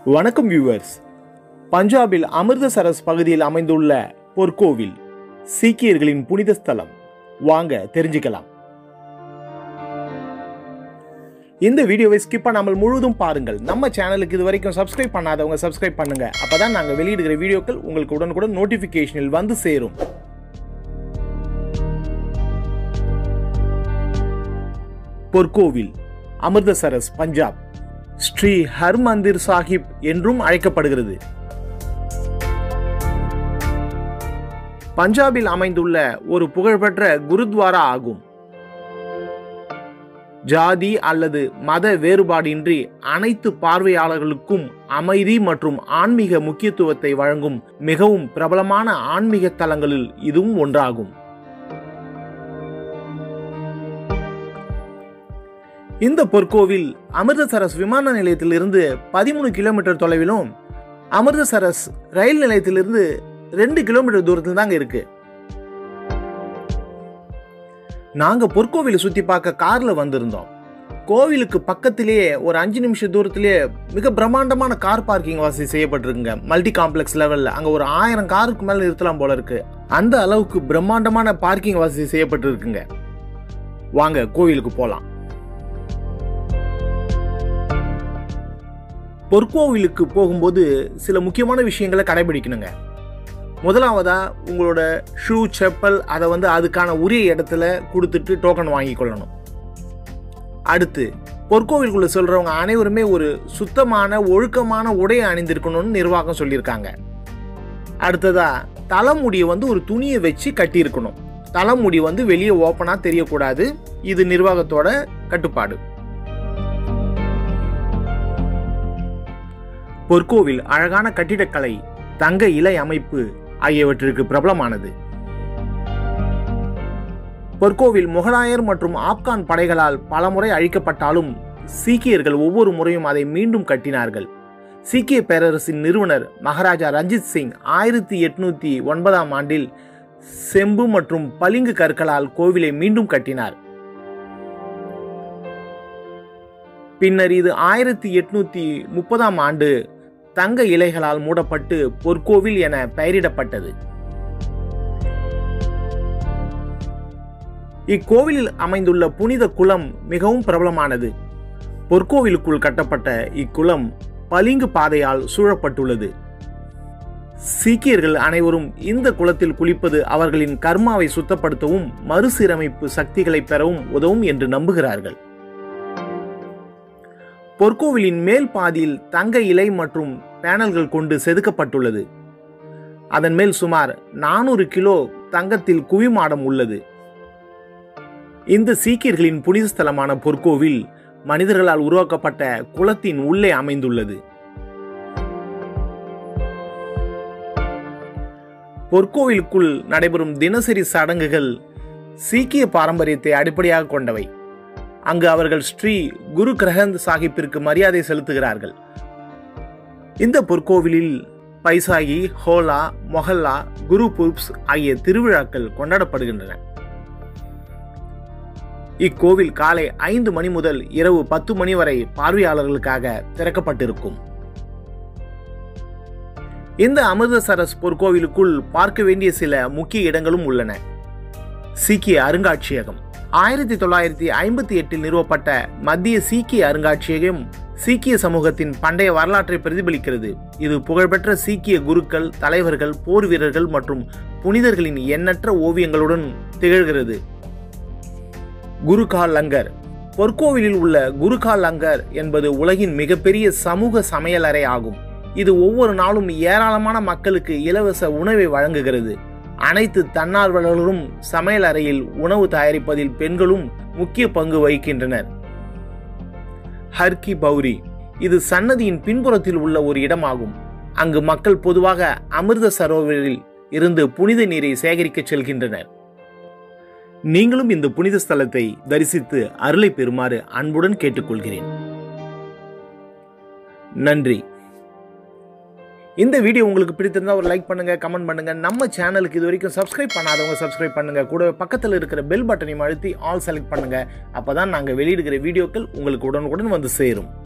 வணக்கம் வியூவர்ஸ் பஞ்சாபில் அமிர்தசரஸ் பகுதியில் அமைந்துள்ள பொற்கோவில் சீக்கியர்களின் புனித ஸ்தலம் வாங்க தெரிஞ்சுக்கலாம் இந்த வீடியோவை ஸ்கிப் பண்ணாமல் முழுவதும் பாருங்கள் நம்ம சேனலுக்கு இது வரைக்கும் சப்ஸ்கிரைப் பண்ணாதவங்க சப்ஸ்கிரைப் பண்ணுங்க அப்பதான் நாங்க வெளியிடுகிற வீடியோக்கள் உங்களுக்கு உடனுக்குடன் நோட்டிபிகேஷனில் வந்து சேரும் பொற்கோவில் அமிர்தசரஸ் பஞ்சாப் ஸ்ரீ ஹர்மந்திர் சாஹிப் என்றும் அழைக்கப்படுகிறது பஞ்சாபில் அமைந்துள்ள ஒரு புகழ்பெற்ற குருத்வாரா ஆகும் ஜாதி அல்லது மத வேறுபாடின்றி அனைத்து பார்வையாளர்களுக்கும் அமைதி மற்றும் ஆன்மீக முக்கியத்துவத்தை வழங்கும் மிகவும் பிரபலமான ஆன்மீக தலங்களில் இதுவும் ஒன்றாகும் இந்த பொற்கோவில் அமிர்தசரஸ் விமான நிலையத்திலிருந்து பதிமூணு கிலோமீட்டர் தொலைவிலும் அமிர்தசரஸ் ரயில் நிலையத்திலிருந்து ரெண்டு கிலோமீட்டர் தூரத்தில் தாங்க இருக்கு நாங்க பொற்கோவிலை சுத்தி பார்க்க கார்ல வந்திருந்தோம் கோவிலுக்கு பக்கத்திலேயே ஒரு அஞ்சு நிமிஷம் தூரத்திலேயே மிக பிரம்மாண்டமான கார் பார்க்கிங் வசதி செய்யப்பட்டிருக்குங்க மல்டி காம்ப்ளெக்ஸ் லெவல்ல அங்க ஒரு ஆயிரம் காருக்கு மேல நிறுத்தலாம் போல இருக்கு அந்த அளவுக்கு பிரம்மாண்டமான பார்க்கிங் வசதி செய்யப்பட்டிருக்குங்க வாங்க கோவிலுக்கு போலாம் பொற்கோவிலுக்கு போகும்போது சில முக்கியமான விஷயங்களை கடைபிடிக்கணுங்க முதலாவதா உங்களோட ஷூ செப்பல் அதை வந்து அதுக்கான உரிய இடத்துல கொடுத்துட்டு டோக்கன் வாங்கி கொள்ளணும் அடுத்து பொற்கோவிலுக்குள்ள சொல்றவங்க அனைவருமே ஒரு சுத்தமான ஒழுக்கமான உடையை அணிந்திருக்கணும்னு நிர்வாகம் சொல்லியிருக்காங்க அடுத்ததா தலைமுடியை வந்து ஒரு துணியை வச்சு கட்டியிருக்கணும் தலைமுடி வந்து வெளியே ஓப்பனாக தெரியக்கூடாது இது நிர்வாகத்தோட கட்டுப்பாடு பொற்கோவில் அழகான கட்டிடக்கலை தங்க இலை அமைப்பு ஆகியவற்றிற்கு பிரபலமானது பொற்கோவில் முகலாயர் மற்றும் ஆப்கான் படைகளால் பலமுறை அழிக்கப்பட்டாலும் சீக்கியர்கள் ஒவ்வொரு முறையும் அதை மீண்டும் கட்டினார்கள் சீக்கிய பேரரசின் நிறுவனர் மகாராஜா ரஞ்சித் சிங் ஆயிரத்தி எட்நூத்தி ஒன்பதாம் ஆண்டில் செம்பு மற்றும் பளிங்கு கற்களால் கோவிலை மீண்டும் கட்டினார் பின்னர் இது ஆயிரத்தி எட்நூத்தி முப்பதாம் ஆண்டு தங்க இலைகளால் மூடப்பட்டு பொற்கோவில் என பெயரிடப்பட்டது இக்கோவிலில் அமைந்துள்ள புனித குளம் மிகவும் பிரபலமானது பொற்கோவிலுக்குள் கட்டப்பட்ட இக்குளம் பளிங்கு பாதையால் சூழப்பட்டுள்ளது சீக்கியர்கள் அனைவரும் இந்த குளத்தில் குளிப்பது அவர்களின் கர்மாவை சுத்தப்படுத்தவும் மறுசீரமைப்பு சக்திகளை பெறவும் உதவும் என்று நம்புகிறார்கள் பொற்கோவிலின் மேல் பாதியில் தங்க இலை மற்றும் பேனல்கள் கொண்டு செதுக்கப்பட்டுள்ளது அதன் மேல் சுமார் நானூறு கிலோ தங்கத்தில் குவிமாடம் உள்ளது இந்த சீக்கியர்களின் புனித ஸ்தலமான பொற்கோவில் மனிதர்களால் உருவாக்கப்பட்ட குளத்தின் உள்ளே அமைந்துள்ளது பொற்கோவிலுக்குள் நடைபெறும் தினசரி சடங்குகள் சீக்கிய பாரம்பரியத்தை அடிப்படையாக கொண்டவை அங்கு அவர்கள் ஸ்ரீ குரு கிரகந்த் சாஹிப்பிற்கு மரியாதை செலுத்துகிறார்கள் இந்த பொற்கோவிலில் பைசாகி ஹோலா மொஹல்லா குரு புர்ப்ஸ் ஆகிய திருவிழாக்கள் கொண்டாடப்படுகின்றன இக்கோவில் காலை ஐந்து மணி முதல் இரவு பத்து மணி வரை பார்வையாளர்களுக்காக திறக்கப்பட்டிருக்கும் இந்த அமிர்தசரஸ் பொற்கோவிலுக்குள் பார்க்க வேண்டிய சில முக்கிய இடங்களும் உள்ளன சீக்கிய அருங்காட்சியகம் ஆயிரத்தி தொள்ளாயிரத்தி ஐம்பத்தி எட்டில் நிறுவப்பட்ட மத்திய சீக்கிய அருங்காட்சியகம் சீக்கிய சமூகத்தின் பண்டைய வரலாற்றை பிரதிபலிக்கிறது இது புகழ்பெற்ற சீக்கிய குருக்கள் தலைவர்கள் போர் வீரர்கள் மற்றும் புனிதர்களின் எண்ணற்ற ஓவியங்களுடன் திகழ்கிறது குருகா லங்கர் பொற்கோவிலில் உள்ள குருகா லங்கர் என்பது உலகின் மிகப்பெரிய சமூக சமையலறை ஆகும் இது ஒவ்வொரு நாளும் ஏராளமான மக்களுக்கு இலவச உணவை வழங்குகிறது அனைத்து தன்னார்வலர்களும் சமையல் அறையில் உணவு தயாரிப்பதில் பெண்களும் முக்கிய பங்கு வகிக்கின்றனர் ஹர்கி பௌரி இது சன்னதியின் பின்புறத்தில் உள்ள ஒரு இடமாகும் அங்கு மக்கள் பொதுவாக அமிர்த சரோவரில் இருந்து புனித நீரை சேகரிக்க செல்கின்றனர் நீங்களும் இந்த புனித ஸ்தலத்தை தரிசித்து அருளை பெறுமாறு அன்புடன் கேட்டுக்கொள்கிறேன் நன்றி இந்த வீடியோ உங்களுக்கு பிடித்திருந்தா ஒரு லைக் பண்ணுங்க கமெண்ட் பண்ணுங்க நம்ம சேனலுக்கு இது வரைக்கும் சப்ஸ்கிரைப் பண்ணாதவங்க சப்ஸ்கிரைப் பண்ணுங்க கூட பக்கத்தில் இருக்கிற பெல் பட்டனையும் அழுத்தி ஆல் செலக்ட் பண்ணுங்க அப்பதான் நாங்கள் வெளியிடுகிற வீடியோக்கள் உங்களுக்கு உடனுக்குடன் வந்து சேரும்